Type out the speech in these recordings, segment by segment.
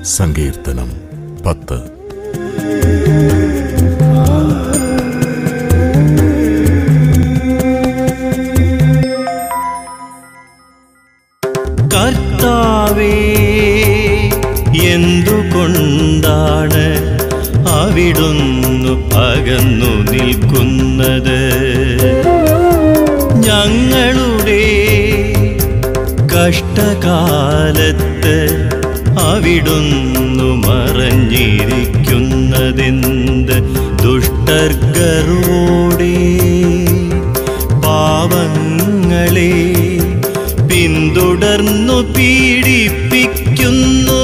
സങ്കീർത്തനം പത്ത് കർത്താവേ എന്തുകൊണ്ടാണ് അവിടുന്നു അകന്നു നിൽക്കുന്നത് ഞങ്ങളുടെ കഷ്ടകാലത്ത് അവിടുന്നു മറഞ്ഞിരിക്കുന്നതെന്ത് ദുഷ്ടർഗർവോടെ പാവങ്ങളെ പിന്തുടർന്നു പീഡിപ്പിക്കുന്നു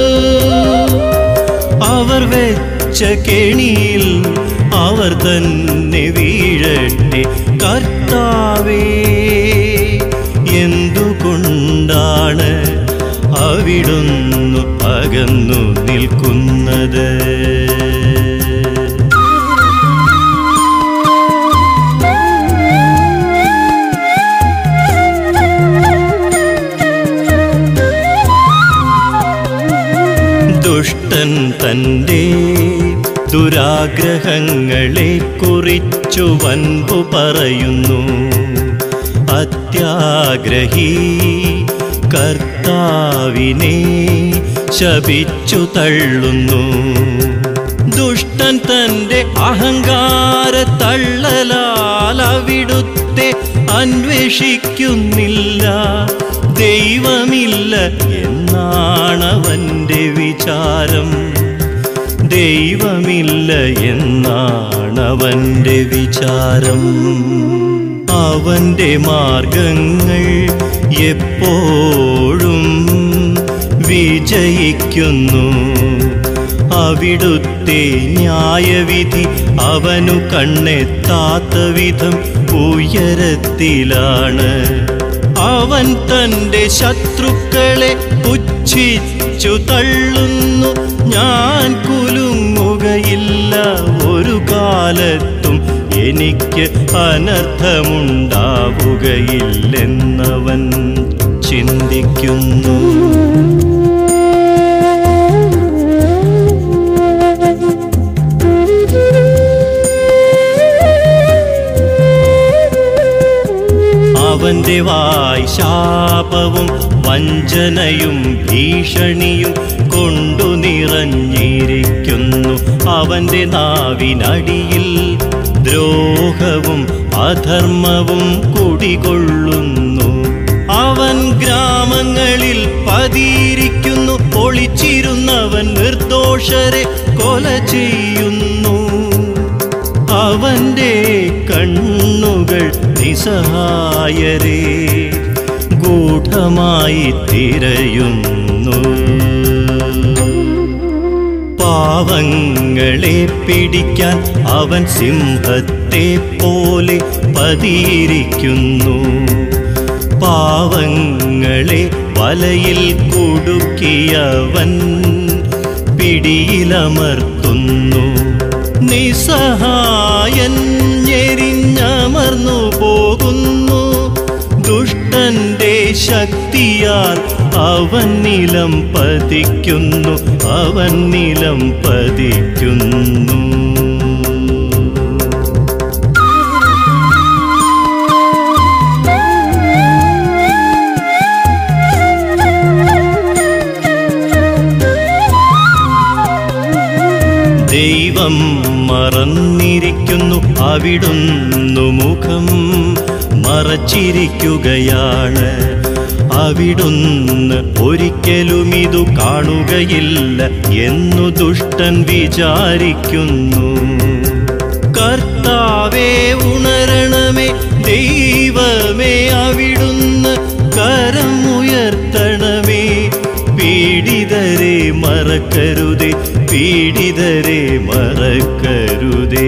അവർ വെച്ച കെണിയിൽ അവർ തന്നെ വീഴട്ടെ കർത്താവേ എന്തുകൊണ്ടാണ് അവിടുന്നു അകന്നു നിൽക്കുന്നത് ദുഷ്ടൻ തൻ്റെ ദുരാഗ്രഹങ്ങളെ കുറിച്ചു വൻപു പറയുന്നു അത്യാഗ്രഹി കർത്താവിനെ ശപിച്ചു തള്ളുന്നു ദുഷ്ടൻ തൻ്റെ അഹങ്കാര തള്ളലാൽ അവിടുത്തെ അന്വേഷിക്കുന്നില്ല ദൈവമില്ല എന്നാണവൻ്റെ വിചാരം ദൈവമില്ല എന്നാണവൻ്റെ വിചാരം അവൻ്റെ മാർഗങ്ങൾ എപ്പോഴും വിജയിക്കുന്നു അവിടുത്തെ ന്യായവിധി അവനു കണ്ണെത്താത്ത വിധം ഉയരത്തിലാണ് അവൻ തൻ്റെ ശത്രുക്കളെ പുച്ഛിച്ചു തള്ളുന്നു ഞാൻ കുലുങ്ങുകയില്ല ഒരു കാലത്തും എനിക്ക് അനർത്ഥമുണ്ടാവുകയില്ലെന്നവൻ ചിന്തിക്കുന്നു അവന്റെ വായ് ശാപവും വഞ്ചനയും ഭീഷണിയും കൊണ്ടു നിറഞ്ഞിരിക്കുന്നു അവന്റെ നാവിനടിയിൽ ദ്രോഹവും അധർമ്മവും കുടികൊള്ളുന്നു അവൻ ഗ്രാമങ്ങളിൽ പതിയിരിക്കുന്നു ഒളിച്ചിരുന്നവൻ നിർദോഷരെ കൊല ചെയ്യുന്നു അവന്റെ കണ്ണുകൾ നിസ്സഹായരെ ഗൂഢമായി തിരയുന്നു പാവങ്ങളെ പിടിക്കാൻ അവൻ സിംഹത്തെ പോലെ പതിയിരിക്കുന്നു പാവങ്ങളെ വലയിൽ കുടുക്കിയവൻ പിടിയിലമർത്തുന്നു നിസ്സഹായൻ ഞെരിഞ്ഞമർന്നു പോകുന്നു ദുഷ്ടന്റെ ശക്തിയാൽ അവൻ നിലം പതിക്കുന്നു അവൻ നിലം പതിക്കുന്നു ദൈവം മറന്നിരിക്കുന്നു അവിടുന്നു മുഖം മറച്ചിരിക്കുകയാണ് അവിടുന്ന് ഒരിക്കലും ഇതു കാണുകയില്ല എന്നു ദുഷ്ടൻ വിചാരിക്കുന്നു കർത്താവേ ഉണരണമേ ദൈവമേ അവിടുന്ന് കരം ഉയർത്തണമേ പീഡിതരെ മറക്കരുതേ പീഡിതരെ മറക്കരുതേ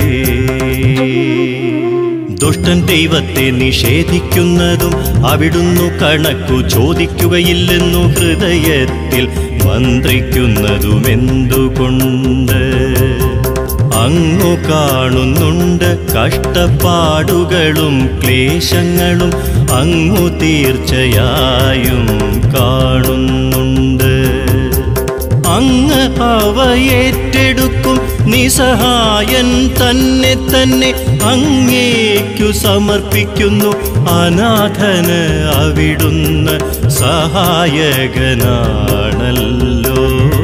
ദുഷ്ടൻ ദൈവത്തെ നിഷേധിക്കുന്നതും അവിടുന്നു കണക്കു ചോദിക്കുകയില്ലെന്നു ഹൃദയത്തിൽ മന്ത്രിക്കുന്നതും എന്തുകൊണ്ട് അങ്ങു കാണുന്നുണ്ട് കഷ്ടപ്പാടുകളും ക്ലേശങ്ങളും അങ്ങു തീർച്ചയായും കാണുന്നുണ്ട് നിസഹായൻ തന്നെ തന്നെ അങ്ങേക്കു സമർപ്പിക്കുന്നു അനാഥന് അവിടുന്ന് സഹായകനാണല്ലോ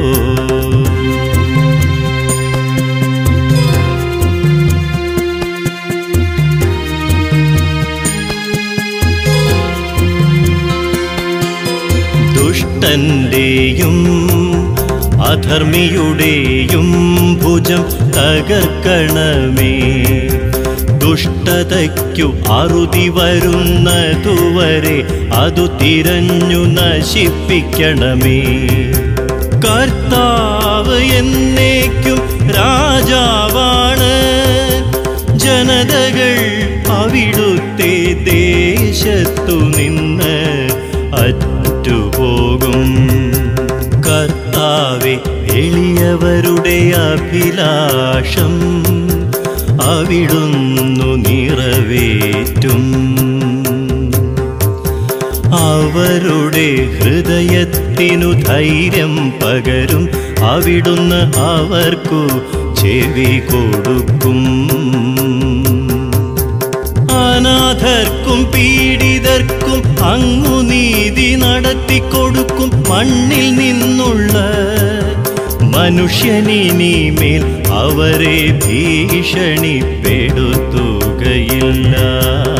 ദുഷ്ടന്റെയും അധർമ്മിയുടെയും ഭുജം തകർക്കണമേ ദുഷ്ടതയ്ക്കു അറുതി വരുന്നതുവരെ അതു തിരഞ്ഞു നശിപ്പിക്കണമേ കർത്താവ് എന്നേക്കും രാജാവാണ് ജനതകൾ അവിടുത്തെ ദേശത്തു നിന്ന് അറ്റുപോകും കർത്താവെ എളിയവരുടെ അഭിലാഷം അവിടുന്നു നിറവേറ്റും അവരുടെ ഹൃദയത്തിനു ധൈര്യം പകരും അവിടുന്ന് അവർക്കു ചെവി കൊടുക്കും അനാഥർക്കും പീഡിതർക്കും അങ്ങു നീതി നടത്തിക്കൊടുക്കും മണ്ണിൽ നിന്നുള്ള മനുഷ്യനിനിമേൽ അവരെ ഭീഷണിപ്പെടുത്തുകയില്ല